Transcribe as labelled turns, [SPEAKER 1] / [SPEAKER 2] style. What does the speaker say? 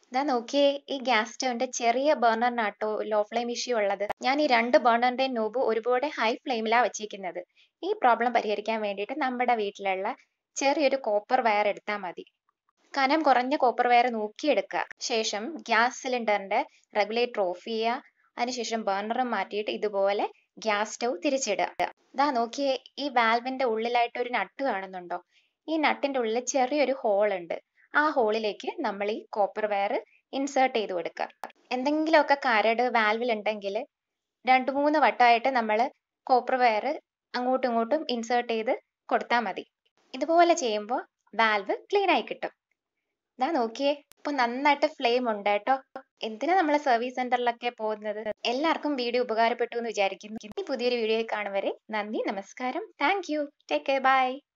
[SPEAKER 1] ഇതാ നോക്കിയേ ഈ ഗ്യാസ് സ്റ്റവിന്റെ ചെറിയ ബർണറിനാട്ടോ ലോ ഫ്ലെയിം ഇഷ്യൂ ഉള്ളത് ഞാൻ ഈ രണ്ട് ബർണറിന്റെയും നോബ് ഒരുപോലെ ഹൈ ഫ്ലെയിമിലാണ് വെച്ചിരിക്കുന്നത് ഈ പ്രോബ്ലം പരിഹരിക്കാൻ വേണ്ടിയിട്ട് നമ്മുടെ വീട്ടിലുള്ള ചെറിയൊരു കോപ്പർ വയർ എടുത്താൽ മതി കനം കുറഞ്ഞ കോപ്പർ വയർ നോക്കിയെടുക്കുക ശേഷം ഗ്യാസ് സിലിണ്ടറിന്റെ റെഗുലേറ്റർ ഓഫ് ചെയ്യുക അതിനുശേഷം ബർണർ മാറ്റിയിട്ട് ഇതുപോലെ ഗ്യാസ് സ്റ്റവ് തിരിച്ചിടുക ഇതാ നോക്കിയേ ഈ വാൽവിന്റെ ഉള്ളിലായിട്ട് ഒരു നട്ട് കാണുന്നുണ്ടോ ഈ നട്ടിന്റെ ഉള്ളിൽ ചെറിയൊരു ഹോൾ ഉണ്ട് ആ ഹോളിലേക്ക് നമ്മൾ ഈ കോപ്പർ വയർ ഇൻസേർട്ട് ചെയ്ത് കൊടുക്കുക എന്തെങ്കിലുമൊക്കെ കരട് വാൽവിൽ ഉണ്ടെങ്കിൽ രണ്ട് മൂന്ന് വട്ടമായിട്ട് നമ്മൾ കോപ്പർ വയർ അങ്ങോട്ടും ഇങ്ങോട്ടും ഇൻസേർട്ട് ചെയ്ത് കൊടുത്താൽ മതി ഇതുപോലെ ചെയ്യുമ്പോൾ വാൽവ് ക്ലീൻ ആയി കിട്ടും ഇതാ നോക്കിയേ ഇപ്പൊ നന്നായിട്ട് ഫ്ലെയിം ഉണ്ട് കേട്ടോ എന്തിനാ നമ്മൾ സർവീസ് സെന്ററിലൊക്കെ പോകുന്നത് എല്ലാവർക്കും വീഡിയോ ഉപകാരപ്പെട്ടു എന്ന് വിചാരിക്കുന്നു ഇനി പുതിയൊരു വീഡിയോ കാണും വരെ നന്ദി നമസ്കാരം thank you take care by